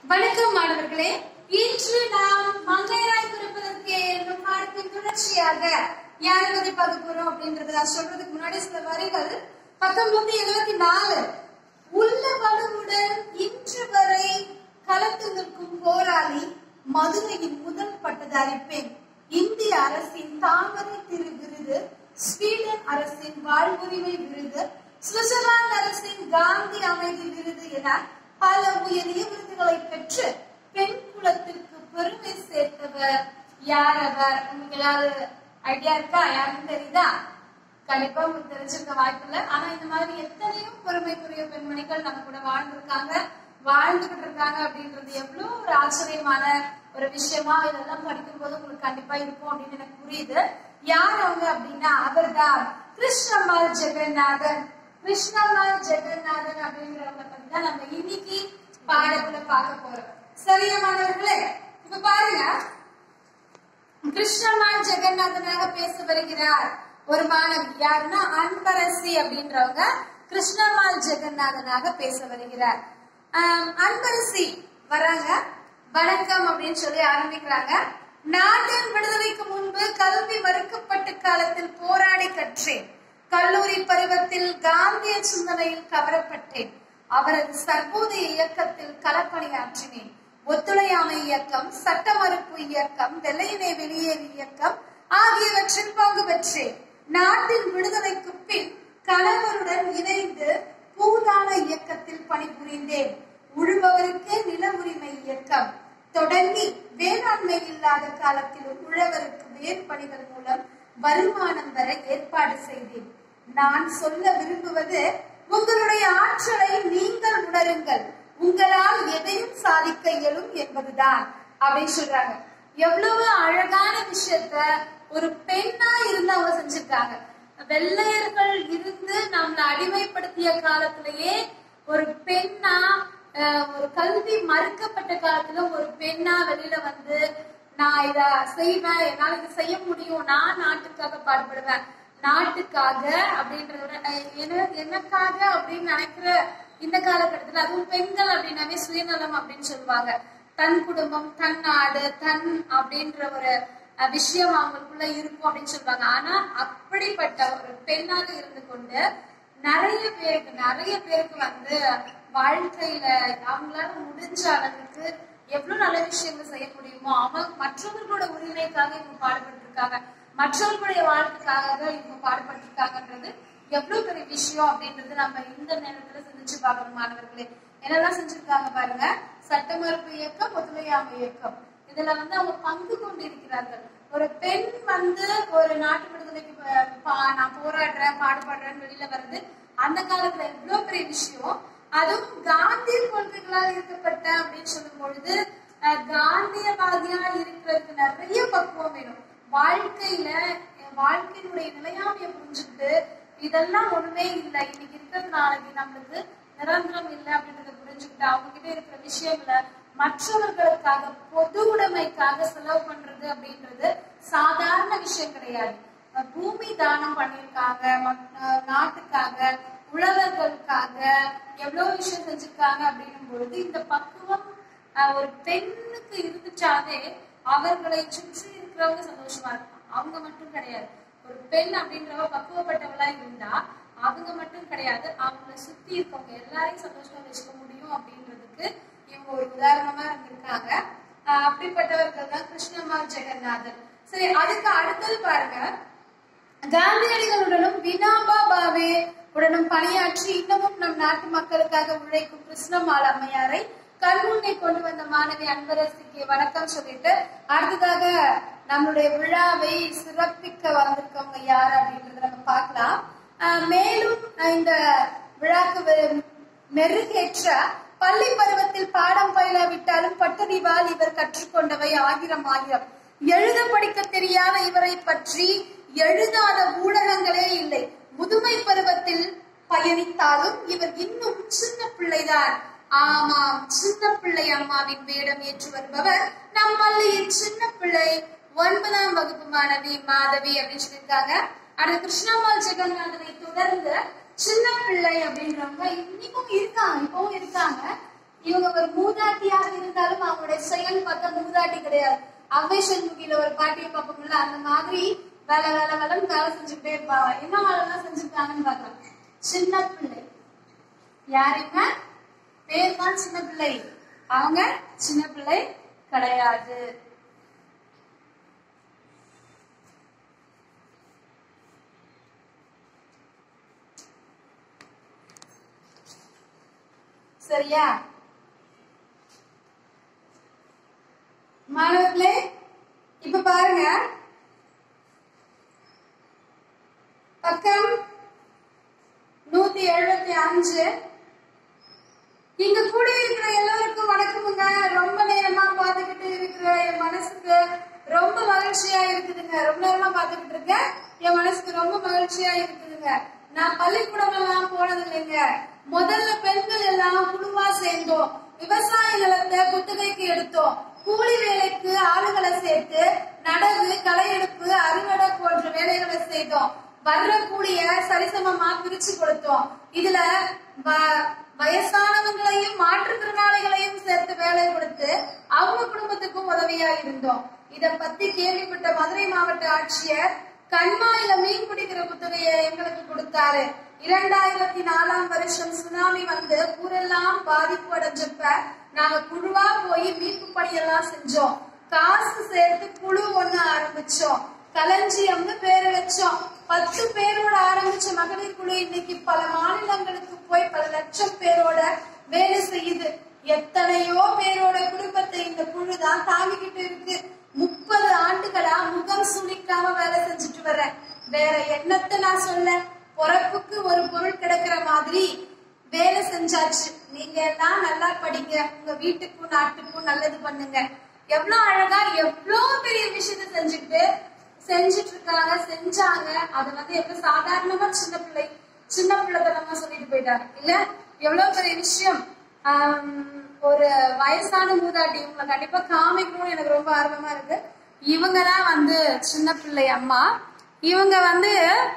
வணக்கம் மாணவர்களே இன்று நாம் மங்கையராய் பிறப்பதற்கு என்னும் பாடத்தின் தொடர்ச்சியாக யாரை பத்தி பார்க்க போறோம் அப்படின்றத நான் சொல்றதுக்கு முன்னாடி சில வரிகள் பத்தொன்பது எழுபத்தி நாலு உள்ள வலுவுடன் இன்று வரை களத்து நிற்கும் போராளி மதுரையின் முதல் பட்டதாரி பெண் இந்திய அரசின் தாமரை திரு விருது ஸ்வீடன் அரசின் வாழ்வுரிமை விருது சுவிட்சர்லாந்து அரசின் காந்தி அமைதி விருது என பல உயரிய விருதுகளை பெற்று பெண் குலத்திற்கு பெருமை சேர்த்தவர் யார் அவர் உங்களுக்கு ஏதாவது ஐடியா இருக்கா யாருன்னு தெரியுதா கண்டிப்பா உங்களுக்கு தெரிஞ்சிருக்க வாய்ப்பு இல்லை ஆனா இந்த மாதிரி எத்தனையோ பெருமைக்குரிய பெண்மணிகள் நம்ம கூட வாழ்ந்திருக்காங்க வாழ்ந்துகிட்டு இருக்காங்க அப்படின்றது எவ்வளவு ஒரு ஆச்சரியமான ஒரு விஷயமா இதெல்லாம் படிக்கும் போது உங்களுக்கு கண்டிப்பா இருக்கும் அப்படின்னு எனக்கு புரியுது யார் அவங்க அப்படின்னா அவர்தான் கிருஷ்ணம்மாள் ஜெகநாதன் கிருஷ்ணம்மாள் ஜெகநாதன் அப்படின்றவங்க பத்தி தான் நம்ம இன்னைக்கு பாடத்துல பார்க்க போறோம் சரியா மாணவர்களே இப்ப பாருங்க கிருஷ்ணமான் ஜெகநாதனாக பேச வருகிறார் ஒரு மாணவி யாருன்னா அன்பரசி அப்படின்றவங்க கிருஷ்ணமால் ஜெகநாதனாக பேச வருகிறார் ஆம், அன்பரசி வராங்க வணக்கம் அப்படின்னு சொல்லி ஆரம்பிக்கிறாங்க நாட்டின் விடுதலைக்கு முன்பு கல்வி மறுக்கப்பட்ட காலத்தில் போராடி கற்றேன் கல்லூரி பருவத்தில் காந்திய சிந்தனையில் கவரப்பட்டேன் அவரது சர்வோதய இயக்கத்தில் களப்பணியாற்றினேன் ஒத்துழையாமை இயக்கம் சட்ட மறுப்பு இயக்கம் வெள்ளையனே வெளியேறு இயக்கம் ஆகியவற்றில் பங்கு பெற்றேன் நாட்டின் விடுதலைக்கு பின் கணவருடன் இணைந்து பூதான இயக்கத்தில் பணிபுரிந்தேன் உழுபவருக்கே நில உரிமை இயக்கம் தொடங்கி வேளாண்மை இல்லாத காலத்திலும் உழவருக்கு வேறு பணிகள் மூலம் வருமானம் வர ஏற்பாடு செய்தேன் நான் சொல்ல விரும்புவது உங்களுடைய ஆற்றலை நீங்கள் உணருங்கள் உங்களால் எதையும் சாதிக்க இயலும் என்பதுதான் அப்படின்னு சொல்றாங்க எவ்வளவு அழகான விஷயத்த ஒரு பெண்ணா இருந்து அவங்க செஞ்சிருக்காங்க வெள்ளையர்கள் இருந்து நம்மளை அடிமைப்படுத்திய காலத்திலேயே ஒரு பெண்ணா அஹ், ஒரு கல்வி மறுக்கப்பட்ட காலத்துல ஒரு பெண்ணா வெளியில வந்து நான் இத செய்வேன் என்னால இதை செய்ய முடியும் நான் நாட்டுக்காக பாடுபடுவேன் நாட்டுக்காக அப்படின்றத விட அஹ், என்ன- எனக்காக அப்படின்னு நினைக்கிற இந்த காலகட்டத்துல அதுவும் பெண்கள் அப்படின்னாவே சுயநலம் அப்படின்னு சொல்லுவாங்க தன் குடும்பம் தன் நாடு தன் அப்படின்ற ஒரு அஹ், விஷயம் அவங்களுக்குள்ள இருக்கும் அப்படின்னு சொல்லுவாங்க ஆனா அப்படிப்பட்ட ஒரு பெண்ணாக இருந்து கொண்டு நிறைய பேருக்கு நிறைய பேருக்கு வந்து வாழ்க்கையில அவங்களால முடிஞ்ச அளவுக்கு எவ்வளவு நல்ல விஷயங்கள் செய்ய முடியுமோ அவங்க மற்றவர்களோட உரிமைக்காக இவங்க பாடுபட்டு இருக்காங்க மற்றவர்களுடைய வாழ்க்கைக்காக இவங்க பாடுபட்டு இருக்காங்கன்றது எவ்வளவு பெரிய விஷயம் அப்படின்றது நம்ம இந்த நேரத்துல சிந்திச்சு பார்க்கணும் மாணவர்களே என்னெல்லாம் செஞ்சிருக்காங்க பாருங்க சட்ட மறுப்பு இயக்கம் ஒத்துழையாமை இயக்கம் இதுல வந்து அவங்க பங்கு கொண்டு இருக்கிறார்கள் ஒரு பெண் வந்து ஒரு நாட்டு விடுதலைக்கு ப- பா- நான் போராடுறேன் பாடுபடுறேன்னு வெளியில வருது அந்த காலத்துல எவ்வளவு பெரிய விஷயம் அதுவும் காந்திய கொள்கைகளால் ஈர்க்கப்பட்ட அப்படின்னு சொல்லும் பொழுது அஹ், காந்தியவாதியா இருக்கிறதுக்கு நிறைய பக்குவம் வேணும் வாழ்க்கையில என் வாழ்க்கையினுடைய நிலையாமையை புரிஞ்சுக்கிட்டு இதெல்லாம் ஒண்ணுமே இல்லை இன்னைக்கு இருக்கிறது நாளைக்கு நம்மளுக்கு நிரந்தரம் இல்லை அப்படின்றத புரிஞ்சுக்கிட்டு அவங்க கிட்ட இருக்கிற விஷயங்களை மற்றவர்களுக்காக பொது உடைமைக்காக செலவு பண்றது அப்படின்றது சாதாரண விஷயம் கிடையாது அஹ் பூமி தானம் பண்ணியிருக்காங்க மக்- அஹ் நாட்டுக்காக உழவர்களுக்காக எவ்வளவு விஷயம் செஞ்சிருக்காங்க அப்படின்னும் பொழுது இந்த பக்குவம் அஹ், ஒரு பெண்ணுக்கு இருந்துச்சாவே அவர்களை சுற்றி இருக்கிறவங்க சந்தோஷமா இருப்பாங்க அவங்க மட்டும் கிடையாது ஒரு பெண் அப்படின்றவ பக்குவப்பட்டவளா இருந்தா அவங்க மட்டும் கிடையாது அவங்கள சுத்தி இருக்கவங்க எல்லாரையும் சந்தோஷமா வச்சுக்க முடியும் அப்படின்றதுக்கு இவங்க ஒரு உதாரணமா இருந்திருக்காங்க அஹ், அப்படிப்பட்டவர்கள் தான் கிருஷ்ணமால் ஜெகநாதன் சரி அதுக்கு அடுத்தது பாருங்க காந்தியடிகளுடனும் வினாபா பாவே உடனும் பணியாற்றி இன்னமும் நம் நாட்டு மக்களுக்காக உழைக்கும் கிருஷ்ணமால் அம்மையாரை கண்முன்னே கொண்டு வந்த மாணவி அன்பரசிக்கு வணக்கம் சொல்லிட்டு அடுத்ததாக நம்மளுடைய விழாவை சிறப்பிக்க வந்திருக்கவங்க யார் அப்படின்றத நம்ம பார்க்கலாம் ஆஹ் மேலும் ஆஹ் இந்த விழாக்கு வெ- மெருகேற்ற பள்ளி பருவத்தில் பாடம் பயிலாவிட்டாலும் பட்டறிவால் இவர் கற்றுக்கொண்டவை ஆயிரம் ஆயிரம் எழுத படிக்க தெரியாத இவரை பற்றி எழுதாத ஊடகங்களே இல்லை முதுமை பருவத்தில் பயணித்தாலும் இவர் இன்னும் சின்ன பிள்ளைதான் ஆமாம் சின்ன பிள்ளை அம்மாவின் வேடம் ஏற்று வருபவர் நம் பள்ளியின் சின்ன பிள்ளை ஒன்பதாம் வகுப்பு மாணவி மாதவி அப்படின்னு சொல்லியிருக்காங்க அடுத்து கிருஷ்ணம்மாள் ஜெகநாதனை தொடர்ந்து சின்ன பிள்ளை அப்படின்றவங்க இன்னைக்கும் இருக்காங்க இப்பவும் இருக்காங்க இவங்க ஒரு மூதாட்டியாக இருந்தாலும் பிள்ளைங்கன்னு பார்த்தா மூதாட்டி கிடையாது அவ்வை சண்முகில ஒரு பாட்டியை பார்ப்போம்ல அந்த மாதிரி வேலை வேலை வேலைன்னு வேலை செஞ்சுக்கிட்டே இருப்பாங்க என்ன வேலைலாம் செஞ்சுருக்காங்கன்னு பார்க்கலாம் சின்ன பிள்ளை யாருங்க பேர் தான் சின்ன பிள்ளை அவங்க சின்ன பிள்ளை கிடையாது சரியா மாணவர்களே இப்ப பாருங்க பக்கம் நூத்தி எழுபத்தி அஞ்சு இங்க கூட இருக்கிற எல்லோருக்கும் வணக்கமுங்க ரொம்ப நேரமா பார்த்துக்கிட்டு இருக்கிற என் மனசுக்கு ரொம்ப மகிழ்ச்சியா இருக்குதுங்க ரொம்ப நேரமா பார்த்துக்கிட்டு இருக்கேன் என் மனசுக்கு ரொம்ப மகிழ்ச்சியா இருக்குதுங்க நான் பள்ளிக்கூடம் எல்லாம் போனது இல்லைங்க முதல்ல பெண்கள் எல்லாம் குழுவா சேர்ந்தோம் விவசாய நிலத்தை குத்தகைக்கு எடுத்தோம் கூலி வேலைக்கு ஆளுகளை சேர்த்து நடவு களை எடுப்பு அறுவடை போன்ற வேலைகளை செய்தோம் வர்ற கூலிய சரிசமமா பிரிச்சு கொடுத்தோம் இதுல வ- வயசானவங்களையும் மாற்றுத்திறனாளிகளையும் சேர்த்து வேலை கொடுத்து அவங்க குடும்பத்துக்கும் உதவியா இருந்தோம் இத பத்தி கேள்விப்பட்ட மதுரை மாவட்ட ஆட்சியர் கண்மாயில மீன் பிடிக்கிற குத்தகையை எங்களுக்கு கொடுத்தாரு இரண்டாயிரத்தி நாலாம் வருஷம் சுனாமி வந்து ஊரெல்லாம் பாதிப்பு அடைஞ்சப்ப நாங்க குழுவா போய் மீட்பு பணியெல்லாம் செஞ்சோம் காசு சேர்த்து குழு ஒண்ணு ஆரம்பிச்சோம் களஞ்சியம்னு பேர் வச்சோம் பத்து பேரோட ஆரம்பிச்ச மகளிர் குழு இன்னைக்கு பல மாநிலங்களுக்கு போய் பல லட்சம் பேரோட வேலை செய்யுது எத்தனையோ பேரோட குடும்பத்தை இந்த குழு தான் தாங்கிக்கிட்டு இருக்கு முப்பது ஆண்டுகளா முகம் சுளிக்காம வேலை செஞ்சுட்டு வர்றேன் வேற என்னத்தை நான் சொல்ல பொறப்புக்கு ஒரு பொருள் கிடைக்கிற மாதிரி வேலை செஞ்சாச்சு நீங்க எல்லாம் நல்லா படிங்க உங்க வீட்டுக்கும் நாட்டுக்கும் நல்லது பண்ணுங்க எவ்வளவு அழகா எவ்வளவு பெரிய விஷயத்த செஞ்சுட்டு செஞ்சுட்டு இருக்காங்க செஞ்சாங்க அது வந்து எவ்வளவு சாதாரணமா சின்ன பிள்ளை சின்ன பிள்ளைத்தனமா சொல்லிட்டு போயிட்டாங்க இல்ல எவ்வளவு பெரிய விஷயம் ஆம், ஒரு வயசான மூதாட்டி இவங்களை கண்டிப்பா காமிக்கணும்னு எனக்கு ரொம்ப ஆர்வமா இருக்கு இவங்க தான் வந்து சின்ன பிள்ளை அம்மா இவங்க வந்து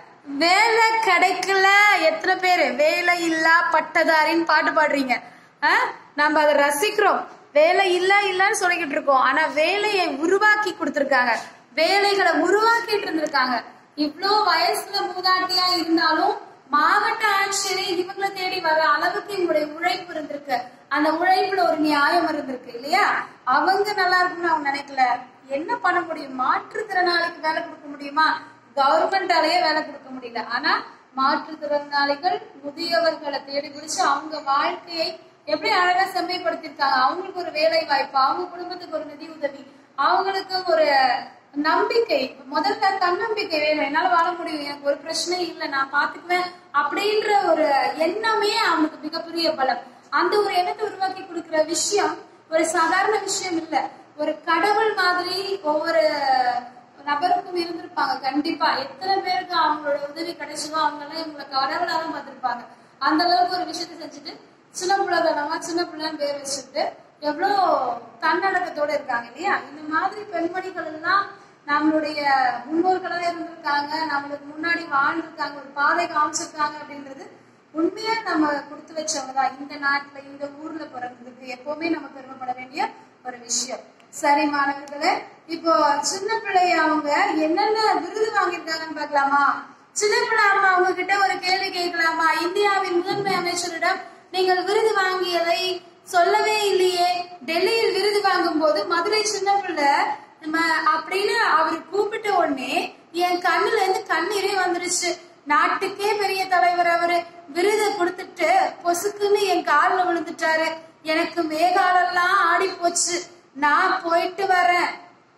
வேலை கிடைக்கல எத்தனை பேரு வேலை இல்லா பட்டதாரின்னு பாட்டு பாடுறீங்க ஆ? நம்ம அதை ரசிக்கிறோம் வேலை இல்ல இல்லன்னு சொல்லிக்கிட்டு இருக்கோம் ஆனா வேலையை உருவாக்கி கொடுத்திருக்காங்க வேலைகளை உருவாக்கிட்டு இருந்திருக்காங்க இவ்ளோ வயசுல மூதாட்டியா இருந்தாலும் மாவட்ட ஆட்சியரே இவங்களை தேடி வர அளவுக்கு இவங்களுடைய உழைப்பு இருந்திருக்கு அந்த உழைப்புல ஒரு நியாயம் இருந்திருக்கு இல்லையா அவங்க நல்லா இருக்கும்னு அவங்க நினைக்கல என்ன பண்ண முடியும் மாற்றுத்திறனாளிக்கு வேலை கொடுக்க முடியுமா கவர்மெண்டாலேயே வேலை கொடுக்க முடியல ஆனா மாற்றுத்திறனாளிகள் முதியவர்களை தேடி பிடிச்சு அவங்க வாழ்க்கையை எப்படி அழகா செம்மைப்படுத்திருக்காங்க அவங்களுக்கு ஒரு வேலை வாய்ப்பு அவங்க குடும்பத்துக்கு ஒரு நிதி உதவி அவங்களுக்கு ஒரு நம்பிக்கை முதல்ல தன்னம்பிக்கை வேணும் என்னால வாழ முடியும் எனக்கு ஒரு பிரச்சனையும் இல்லை நான் பாத்துக்குவேன் அப்படின்ற ஒரு எண்ணமே அவனுக்கு மிகப்பெரிய பலம் அந்த ஒரு எண்ணத்தை உருவாக்கி கொடுக்கிற விஷயம் ஒரு சாதாரண விஷயம் இல்ல ஒரு கடவுள் மாதிரி ஒவ்வொரு நபருக்கும் இருந்திருப்பாங்க கண்டிப்பா எத்தனை பேருக்கு அவங்களோட உதவி கிடைச்சதோ அவங்க எல்லாம் இவங்களை கடவுளா தான் பார்த்திருப்பாங்க அந்த அளவுக்கு ஒரு விஷயத்தை செஞ்சுட்டு சின்ன பிள்ளைதனமா சின்ன பிள்ளைன்னு பேர் வச்சுட்டு எவ்வளோ தன்னடக்கத்தோட இருக்காங்க இல்லையா இந்த மாதிரி பெண்மணிகள் எல்லாம் நம்மளுடைய முன்னோர்களா இருந்திருக்காங்க நம்மளுக்கு முன்னாடி வாழ்ந்திருக்காங்க ஒரு பாதை காமிச்சிருக்காங்க அப்படின்றது உண்மையா நம்ம கொடுத்து வச்சவங்க தான் இந்த நாட்டுல இந்த ஊர்ல பிறந்ததுக்கு எப்பவுமே நம்ம பெருமைப்பட வேண்டிய ஒரு விஷயம் சரி மாணவர்களே இப்போ சின்ன பிள்ளை அவங்க என்னென்ன விருது வாங்கியிருக்காங்கன்னு பார்க்கலாமா சின்ன பிள்ளை அம்மா அவங்க கிட்ட ஒரு கேள்வி கேட்கலாமா இந்தியாவின் முதன்மை அமைச்சரிடம் நீங்கள் விருது வாங்கியதை சொல்லவே இல்லையே டெல்லியில் விருது வாங்கும் போது மதுரை சின்ன பிள்ளை நம்ம அப்படின்னு அவர் கூப்பிட்ட உடனே என் கண்ணுல இருந்து கண்ணீரே வந்துருச்சு நாட்டுக்கே பெரிய தலைவர் அவரு விருதை கொடுத்துட்டு பொசுக்குன்னு என் கால்ல விழுந்துட்டாரு எனக்கு மேகாலெல்லாம் ஆடி போச்சு நான் போயிட்டு வரேன்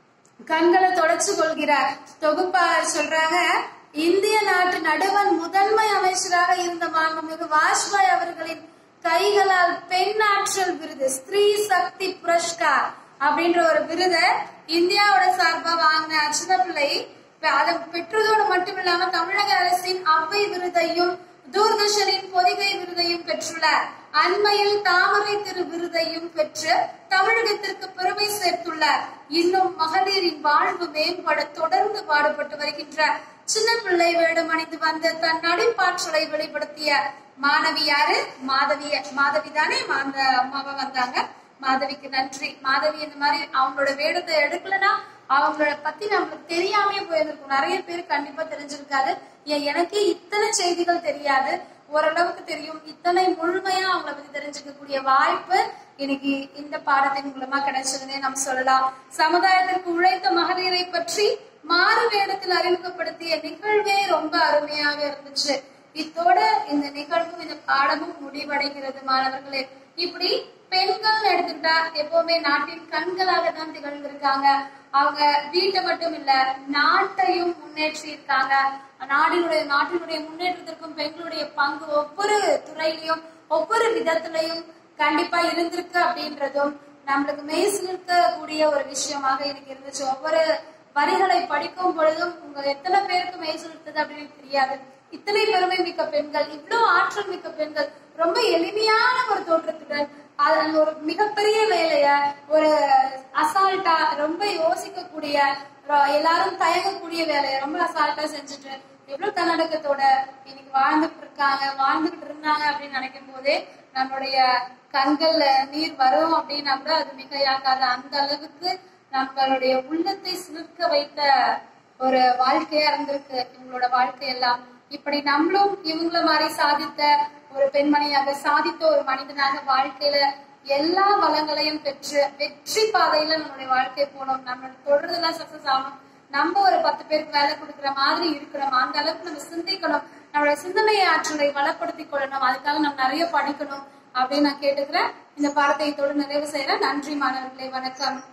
கண்களை தொடச்சு கொள்கிறார் தொகுப்பாளர் சொல்றாங்க இந்திய நாட்டு நடுவன் முதன்மை அமைச்சராக இருந்த மாண்புமிகு வாஜ்பாய் அவர்களின் கைகளால் பெண் ஆற்றல் விருது ஸ்திரீ சக்தி புரஸ்கார் அப்படின்ற ஒரு விருதை இந்தியாவோட சார்பா வாங்கின சின்ன பிள்ளை அதை பெற்றதோடு மட்டும் இல்லாம தமிழக அரசின் அவ்வை விருதையும் தூர்தர்ஷனின் பொதிகை விருதையும் பெற்றுள்ளார் அண்மையில் தாமரை திரு விருதையும் பெற்று தமிழகத்திற்கு பெருமை சேர்த்துள்ளார் இன்னும் மகளிரின் வாழ்வு மேம்பட தொடர்ந்து பாடுபட்டு வருகின்றார் சின்ன பிள்ளை வேடம் அணிந்து வந்த தன் நடிப்பாற்றலை வெளிப்படுத்திய மாணவி யாரு மாதவி மாதவி தானே அந்த அம்மாவா வந்தாங்க மாதவிக்கு நன்றி மாதவி இந்த மாதிரி அவங்களோட வேடத்தை எடுக்கலன்னா அவங்களோட பத்தி நம்மளுக்கு தெரியாமே போயிருக்கும் நிறைய பேர் கண்டிப்பா தெரிஞ்சிருக்காது ஏன் எனக்கே இத்தனை செய்திகள் தெரியாது ஓரளவுக்கு தெரியும் இத்தனை முழுமையா அவங்கள பத்தி தெரிஞ்சுக்கக்கூடிய வாய்ப்பு இன்னைக்கு இந்த பாடத்தின் மூலமா கிடைச்சதுன்னே நம்ம சொல்லலாம் சமுதாயத்திற்கு உழைத்த மகளிரை பற்றி மாறு வேடத்தில் அறிமுகப்படுத்திய நிகழ்வே ரொம்ப அருமையாக இருந்துச்சு இத்தோட இந்த நிகழ்வும் இந்த பாடமும் முடிவடைகிறது மாணவர்களே இப்படி பெண்கள் எடுத்துக்கிட்டா எப்பவுமே நாட்டின் கண்களாக தான் திகழ்ந்திருக்காங்க அவங்க வீட்டை மட்டும் இல்ல நாட்டையும் முன்னேற்றி இருக்காங்க நாடினுடைய நாட்டினுடைய முன்னேற்றத்திற்கும் பெண்களுடைய பங்கு ஒவ்வொரு துறையிலையும் ஒவ்வொரு விதத்திலையும் கண்டிப்பா இருந்திருக்கு அப்படின்றதும் நம்மளுக்கு மெய்சிலிருக்கக்கூடிய ஒரு விஷயமாக எனக்கு இருந்துச்சு ஒவ்வொரு வரிகளை படிக்கும் பொழுதும் உங்க எத்தனை பேருக்கு மெய்சிலிருத்தது அப்படின்னு தெரியாது இத்தனை பெருமை மிக்க பெண்கள் இவ்வளவு ஆற்றல் மிக்க பெண்கள் ரொம்ப எளிமையான ஒரு தோற்றத்துடன் அது அந்த ஒரு மிகப்பெரிய வேலைய ஒரு அசால்ட்டா ரொம்ப யோசிக்கக்கூடிய ரொ- எல்லாரும் தயங்கக்கூடிய வேலையை ரொம்ப அசால்ட்டா செஞ்சுட்டு எவ்வளவு தன்னடக்கத்தோட இன்னைக்கு வாழ்ந்துட்டு இருக்காங்க வாழ்ந்துகிட்டு இருந்தாங்க அப்படின்னு நினைக்கும் போதே நம்மளுடைய கண்கள்ல நீர் வரும் அப்படின்னா கூட அது மிகையாகாது அந்த அளவுக்கு நம்மளுடைய உள்ளத்தை சிலிர்க்க வைத்த ஒரு வாழ்க்கையா இருந்திருக்கு இவங்களோட வாழ்க்கை எல்லாம் இப்படி நம்மளும் இவங்கள மாதிரி சாதித்த ஒரு பெண்மணியாக சாதித்த ஒரு மனிதனாக வாழ்க்கையில எல்லா வளங்களையும் பெற்று வெற்றி பாதையில நம்மளுடைய வாழ்க்கை போகணும் நம்மளோட தொடர்றதெல்லாம் சக்சஸ் ஆகணும் நம்ம ஒரு பத்து பேருக்கு வேலை கொடுக்குற மாதிரி இருக்கிறோம் அந்த அளவுக்கு நம்ம சிந்திக்கணும் நம்மளோட சிந்தனை ஆற்றலை வளப்படுத்திக் கொள்ளணும் அதுக்காக நம்ம நிறைய படிக்கணும் அப்படின்னு நான் கேட்டுக்கிறேன் இந்த பாடத்தை இதோடு நிறைவு செய்யறேன் நன்றி மாணவர்களே வணக்கம்